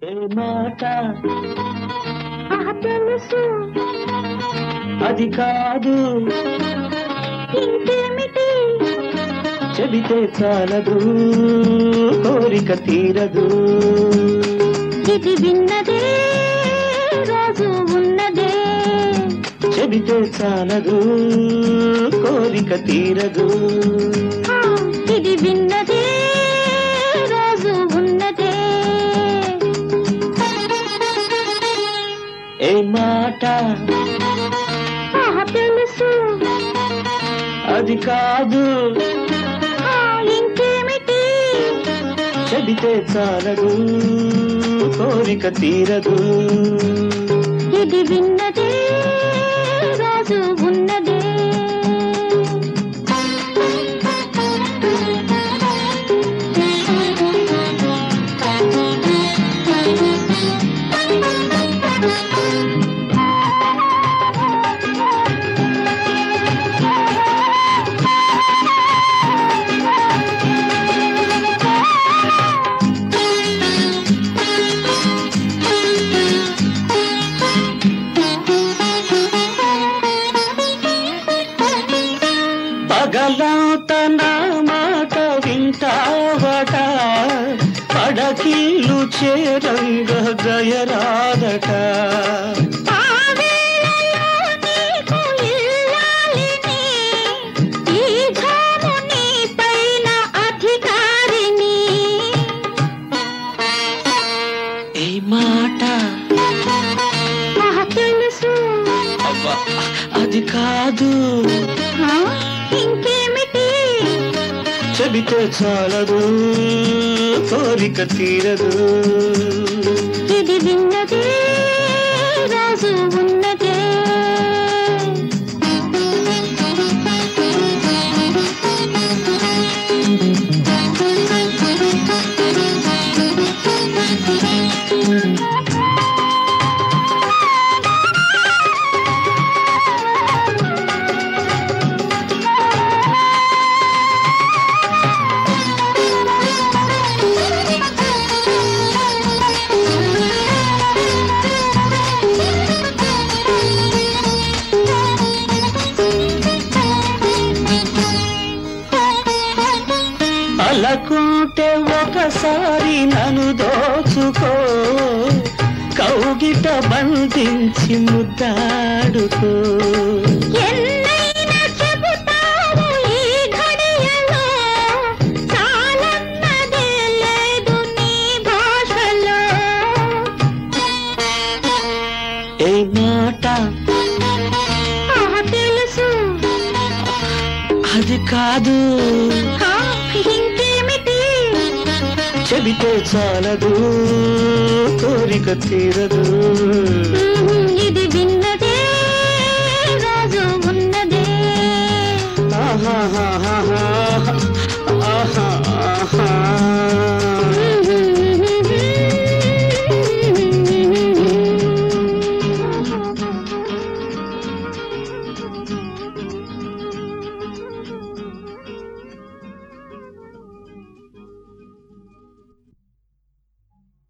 ఏ మాట ఆ తెలుసు అది కాదు ఇంకేమిటి చెబితే చాలదు కోరిక తీరదు ఇది విన్నదే రోజు ఉన్నదే చెబితే చాలదు కోరిక తీరదు ఆ, ఇది విన్నదే రోజు ఉన్నదే ఏ మాట ఆ తెలుసు అది కాదు ఆ, ఇంకేమిటి చెబితే చాలదు కోరిక తీరదు ఇది విన్నదే రోజు ఉన్నదే పగలంత నా మాట వింటావట పడకిల్లు చేరంగ గయరాదట ఆ వేళలో నీకు ఇల్లాలిని, ఈ ఝాము నీ పైన అధికారిని. ఏ మాట నాకు తెలుసు అవ్వా అది కాదు ఆ, ఇంకేమిటి చెబితే చాలదు కోరిక తీరదు ఇది విన్నదే రాజు ఉన్నదే అలకుంటే ఒకసారి నన్ను దోచుకో కౌగిట బంధించి ముద్దాడుకో ఎన్నైనా చెబుతావు ఈ ఘడియలో చాలన్నదే లేదు నీ భాషలో ఏ మాట ఆహా, తెలుసు అది కాదు ఆ, ఇంకేమిటి చెబితే చాలదు కోరిక తీరదు ఉహు, ఇది